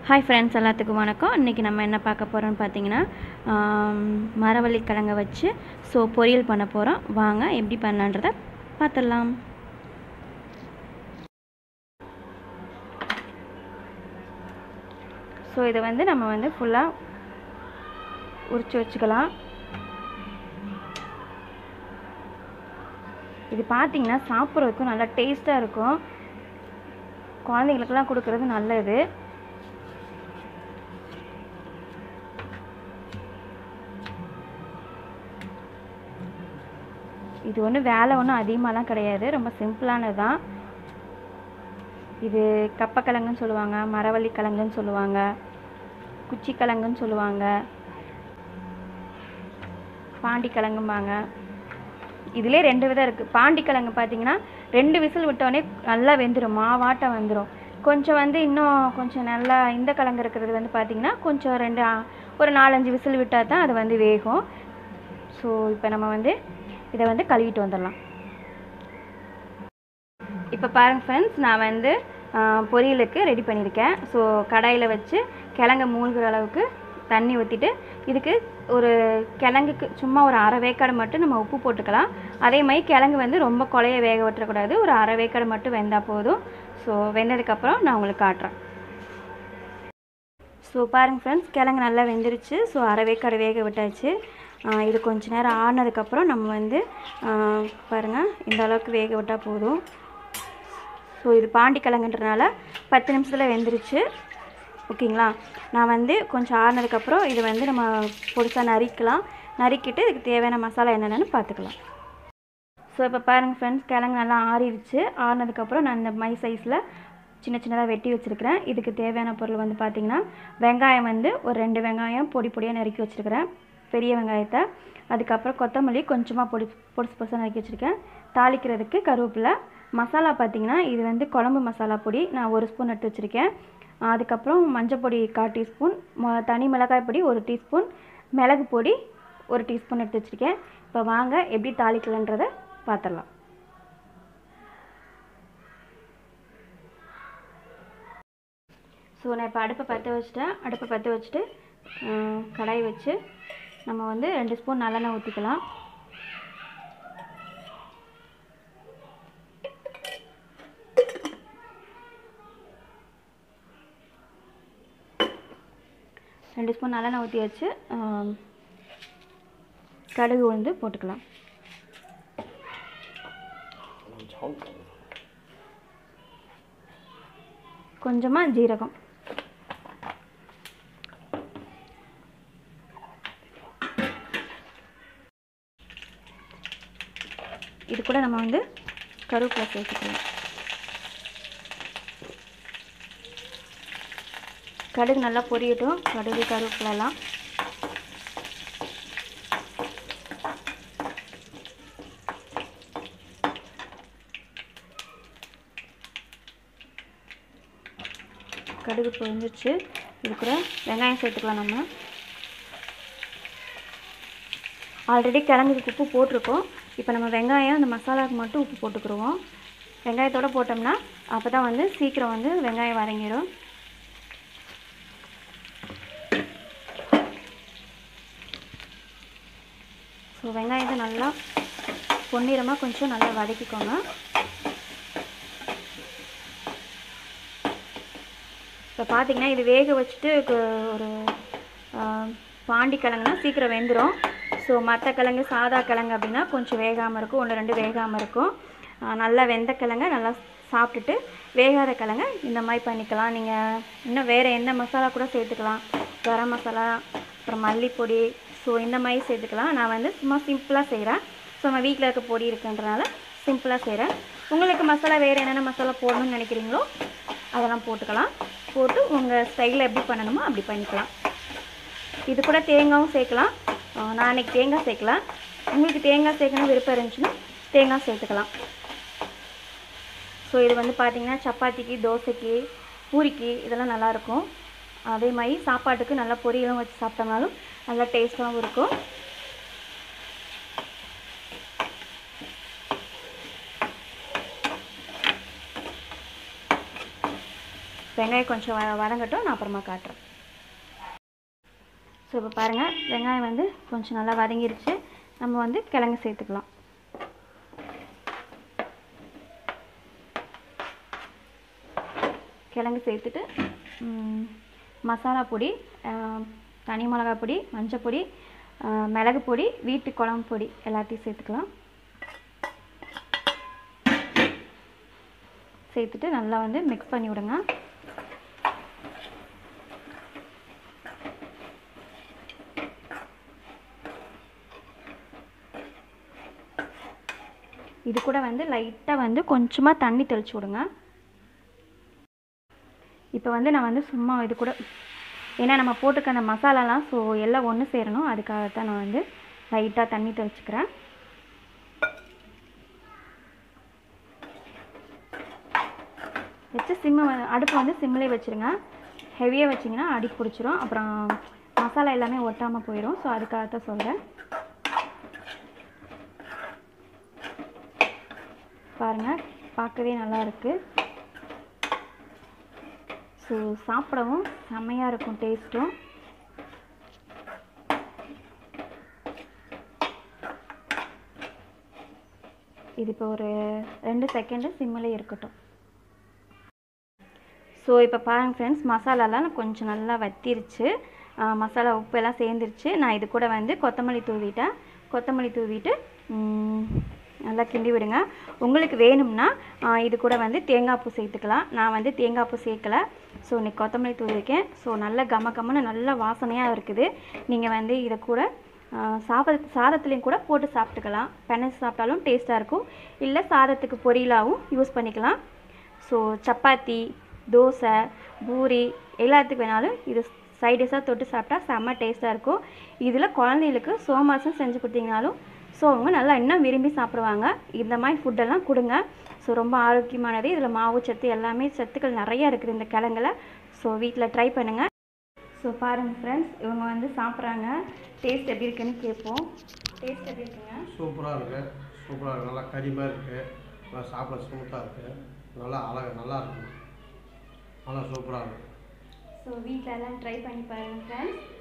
hi friends எல்லாத்துக்கும் வணக்கம் இன்றைக்கி நம்ம என்ன பார்க்க போகிறோம்னு பார்த்தீங்கன்னா ஆம், மரவள்ளி கிழங்க வச்சு ஸோ பொரியல் பண்ண போகிறோம் வாங்க எப்படி பண்ணலான்றத பார்த்துடலாம் ஸோ இதை வந்து நம்ம வந்து ஃபுல்லாக உரிச்சு வச்சுக்கலாம் இது பார்த்தீங்கன்னா சாப்பிட்றதுக்கும் நல்லா டேஸ்ட்டாக இருக்கும் குழந்தைங்களுக்கெல்லாம் கொடுக்கறது நல்லது இது ஒன்றும் வேலை ஒன்றும் அதிகமாகலாம் கிடையாது ரொம்ப சிம்பிளானது தான் இது கப்பக்கிழங்குன்னு சொல்லுவாங்க மரவள்ளி கிழங்குன்னு சொல்லுவாங்க குச்சி கிழங்குன்னு சொல்லுவாங்க பாண்டி கிழங்கும்பாங்க இதிலே ரெண்டு விதம் இருக்குது பாண்டி கிழங்கு பார்த்தீங்கன்னா ரெண்டு விசில் விட்டோடனே நல்லா வெந்துடும் மாவாட்டம் வந்துடும் கொஞ்சம் வந்து இன்னும் கொஞ்சம் நல்லா இந்த கிழங்கு இருக்கிறது வந்து பார்த்தீங்கன்னா கொஞ்சம் ரெண்டு ஆ, ஒரு நாலஞ்சு விசில் விட்டால் தான் அது வந்து வேகும் ஸோ இப்போ நம்ம வந்து இதை வந்து கழுவிட்டு வந்துடலாம் இப்போ பாருங்க ஃப்ரெண்ட்ஸ் நான் வந்து ஆ, பொரியலுக்கு ரெடி பண்ணியிருக்கேன் ஸோ கடாயில் வச்சு கிழங்க மூழ்கிற அளவுக்கு தண்ணி ஊற்றிட்டு இதுக்கு ஒரு கிழங்குக்கு சும்மா ஒரு அரை வேக்காடு மட்டும் நம்ம உப்பு போட்டுக்கலாம் அதே மாதிரி கிழங்கு வந்து ரொம்ப குழைய வேக விட்டுறக்கூடாது ஒரு அரை வேக்காடு மட்டும் வெந்தால் போதும் ஸோ வெந்ததுக்கப்புறம் நான் உங்களுக்கு காட்டுறேன் ஸோ பாருங்கள் ஃப்ரெண்ட்ஸ் கிழங்கு நல்லா வெந்துருச்சு ஸோ அரை வேக்காடு வேக விட்டாச்சு ஆ, இது கொஞ்ச நேரம் ஆறுனதுக்கப்புறம் நம்ம வந்து பாருங்கள் இந்த அளவுக்கு வேக விட்டால் போதும் ஸோ இது பாண்டி கிழங்குன்றனால பத்து நிமிஷத்தில் வெந்துருச்சு ஓகேங்களா நான் வந்து கொஞ்சம் ஆறுனதுக்கப்புறம் இது வந்து நம்ம பொடிசாக நறுக்கலாம் நறுக்கிட்டு இதுக்கு தேவையான மசாலா என்னென்னு பார்த்துக்கலாம் ஸோ இப்போ பாருங்கள் ஃப்ரெண்ட்ஸ் கிழங்கு நல்லா ஆறிடுச்சு ஆறினதுக்கப்புறம் நான் இந்த மை சைஸில் சின்ன சின்னதாக வெட்டி வச்சுருக்கிறேன் இதுக்கு தேவையான பொருள் வந்து பார்த்திங்கன்னா வெங்காயம் வந்து ஒரு ரெண்டு வெங்காயம் பொடி பொடியாக நறுக்கி வச்சுருக்கிறேன் பெரிய வெங்காயத்தை அதுக்கப்புறம் கொத்தமல்லி கொஞ்சமாக பொடி பொடிசு பொடிசாக நறுக்கி வச்சுருக்கேன் தாளிக்கிறதுக்கு கருவேப்பிலை மசாலா பார்த்திங்கன்னா இது வந்து குழம்பு மசாலா பொடி நான் ஒரு ஸ்பூன் எடுத்து வச்சுருக்கேன் அதுக்கப்புறம் மஞ்சள் பொடி கால் டீஸ்பூன் மொ- தனி மிளகாய் பொடி ஒரு டீஸ்பூன் மிளகு பொடி ஒரு டீஸ்பூன் எடுத்து வச்சுருக்கேன் இப்போ வாங்க எப்படி தாளிக்கலன்றதை பார்த்துடலாம் ஸோ நான் இப்போ அடுப்பை பற்ற வச்சுட்டேன் அடுப்பை பற்ற வச்சுட்டு ஆஹ், கடாய் வச்சு நம்ம வந்து ரெண்டு ஸ்பூன் நல்லெண்ணெய் ஊற்றிக்கலாம் ரெண்டு ஸ்பூன் நல்லெண்ணெய் ஊற்றி வச்சு ஆம், கடுகு உளுந்து போட்டுக்கலாம் கொஞ்சமாக ஜீரகம் இது கூட நம்ம வந்து கருவேப்பிலை சேர்த்துக்கலாம் கடுகு நல்லா பொரியட்டும் கடுகு கருவேப்பிலெல்லாம் கடுகு பொரிஞ்சிருச்சு இது கூட வெங்காயம் சேர்த்துக்கலாம் நம்ம ஆல்ரெடி கிழங்குக்கு உப்பு போட்டிருக்கோம் இப்போ நம்ம வெங்காயம் அந்த மசாலாவுக்கு மட்டும் உப்பு போட்டுக்கிருவோம் வெங்காயத்தோட போட்டோம்னா அப்போ தான் வந்து சீக்கிரம் வந்து வெங்காயம் வதங்கிடும் ஸோ வெங்காயத்தை நல்லா பொன்னிறமாக கொஞ்சம் நல்லா வதக்கிக்கோங்க இப்போ பார்த்தீங்கன்னா இது வேக வச்சுட்டு கு- ஒரு ஆ, பாண்டி கிழங்குனா சீக்கிரம் வெந்துடும் ஸோ மற்ற கிழங்கு சாதா கிழங்கு அப்படின்னா கொஞ்சம் வேகாமல் இருக்கும் ஒன்று ரெண்டு வேகாமல் இருக்கும் ஆ, நல்லா வெந்த கிழங்க நல்லா சாப்பிட்டுட்டு வேகாத கிழங்க இந்த மாதிரி பண்ணிக்கலாம் நீங்கள் இன்னும் வேறு எந்த மசாலா கூட சேர்த்துக்கலாம் கரம் மசாலா அப்புறம் மல்லிப்பொடி ஸோ இந்த மாதிரி சேர்த்துக்கலாம் நான் வந்து சும்மா சிம்பிளாக செய்கிறேன் ஸோ நம்ம வீட்டில் இருக்க பொடி இருக்குன்றனால சிம்பிளாக செய்கிறேன் உங்களுக்கு மசாலா வேறு என்னென்ன மசாலா போடணும்னு நினைக்கிறீங்களோ அதெல்லாம் போட்டுக்கலாம் போட்டு உங்கள் ஸ்டைலில் எப்படி பண்ணணுமோ அப்படி பண்ணிக்கலாம் இது கூட தேங்காயும் சேர்க்கலாம் ஆஹ் நான் அன்றைக்கி தேங்காய் சேர்க்கலாம் உங்களுக்கு தேங்காய் சேர்க்கணும் விருப்பம் இருந்துச்சுன்னா தேங்காய் சேர்த்துக்கலாம் ஸோ இது வந்து பார்த்தீங்கன்னா சப்பாத்திக்கு தோசைக்கு பூரிக்கு இதெல்லாம் நல்லாயிருக்கும் அதே மாதிரி சாப்பாட்டுக்கு நல்லா பொரியலும் வச்சு சாப்பிட்டோம்னாலும் நல்லா டேஸ்ட்டாகவும் இருக்கும் வெங்காயம் கொஞ்சம் வ- வதங்கட்டும் நான் அப்புறமா காட்டுறேன் ஸோ இப்போ பாருங்கள் வெங்காயம் வந்து கொஞ்சம் நல்லா வதங்கிருச்சு நம்ம வந்து கிழங்கு சேர்த்துக்கலாம் கிழங்கு சேர்த்துட்டு ம், மசாலா பொடி ஆ, தனி மிளகாய் பொடி மஞ்சள் பொடி ஆ, மிளகு பொடி வீட்டு குழம்பு பொடி எல்லாத்தையும் சேர்த்துக்கலாம் சேர்த்துட்டு நல்லா வந்து மிக்ஸ் பண்ணி விடுங்க இது கூட வந்து லைட்டாக வந்து கொஞ்சமாக தண்ணி தெளிச்சு விடுங்க இப்போ வந்து நான் வந்து சும்மா இது கூட ஏன்னா நம்ம போட்டிருக்க அந்த மசாலாலாம் ஸோ எல்லாம் ஒன்று சேரணும் அதுக்காக தான் நான் வந்து லைட்டாக தண்ணி தெளிச்சுக்கிறேன் வச்சு சிம்மு அடுப்பு வந்து சிம்மிலே வச்சுருங்க ஹெவியாக வச்சிங்கன்னா அடி பிடிச்சிரும் அப்புறம் மசாலா எல்லாமே ஒட்டாமல் போயிடும் ஸோ அதுக்காக தான் சொல்கிறேன் பாருங்கள் பார்க்கவே நல்லா இருக்கு ஸோ சாப்பிடவும் செம்மையாக இருக்கும் டேஸ்ட்டும் இது இப்போ ஒரு ரெண்டு செகண்டு சிம்மிலே இருக்கட்டும் ஸோ இப்போ பாருங்கள் ஃப்ரெண்ட்ஸ் மசாலாலாம் கொஞ்சம் நல்லா வத்திருச்சு ஆ, மசாலா உப்பு எல்லாம் சேர்ந்துருச்சு நான் இது கூட வந்து கொத்தமல்லி தூவிட்டேன் கொத்தமல்லி தூவிட்டு ம், நல்லா கிண்டி விடுங்க உங்களுக்கு வேணும்னா ஆ, இது கூட வந்து தேங்காய் பூ சேர்த்துக்கலாம் நான் வந்து தேங்காய் பூ சேர்க்கல ஸோ இன்னைக்கு கொத்தமல்லி தூவிருக்கேன் ஸோ நல்ல கம கமன்னு நல்ல வாசனையாக இருக்குது நீங்கள் வந்து இதை கூட ஆ, சாத சாதத்துலேயும் கூட போட்டு சாப்பிட்டுக்கலாம் பெனஞ்சு சாப்பிட்டாலும் டேஸ்ட்டாக இருக்கும் இல்லை சாதத்துக்கு பொரியலாகவும் யூஸ் பண்ணிக்கலாம் ஸோ சப்பாத்தி தோசை பூரி எல்லாத்துக்கு வேணாலும் இது சைடிஷாக தொட்டு சாப்பிட்டா செம்ம டேஸ்ட்டாக இருக்கும் இதில் குழந்தைகளுக்கு சோமாசம் செஞ்சு கொடுத்தீங்கனாலும் ஸோ அவங்க நல்லா இன்னும் விரும்பி சாப்பிடுவாங்க இந்த மாதிரி ஃபுட்டெல்லாம் கொடுங்க ஸோ ரொம்ப ஆரோக்கியமானது இதில் மாவு சத்து எல்லாமே சத்துக்கள் நிறைய இருக்குது இந்த கிழங்குல ஸோ வீட்டில் ட்ரை பண்ணுங்கள் ஸோ பாருங்கள் ஃப்ரெண்ட்ஸ் இவங்க வந்து சாப்பிட்றாங்க டேஸ்ட் எப்படி இருக்குன்னு கேட்போம் டேஸ்ட் எப்படி இருக்குங்க சூப்பராக இருக்கு சூப்பராக இருக்கு நல்லா கறி மாதிரி இருக்கு நல்லா சாப்பிட ஸ்மூத்தாக இருக்கு நல்லா அழகா நல்லா இருக்கு நல்லா சூப்பராக இருக்கு ஸோ வீட்டில் எல்லாம் ட்ரை பண்ணி பாருங்கள் ஃப்ரெண்ட்ஸ்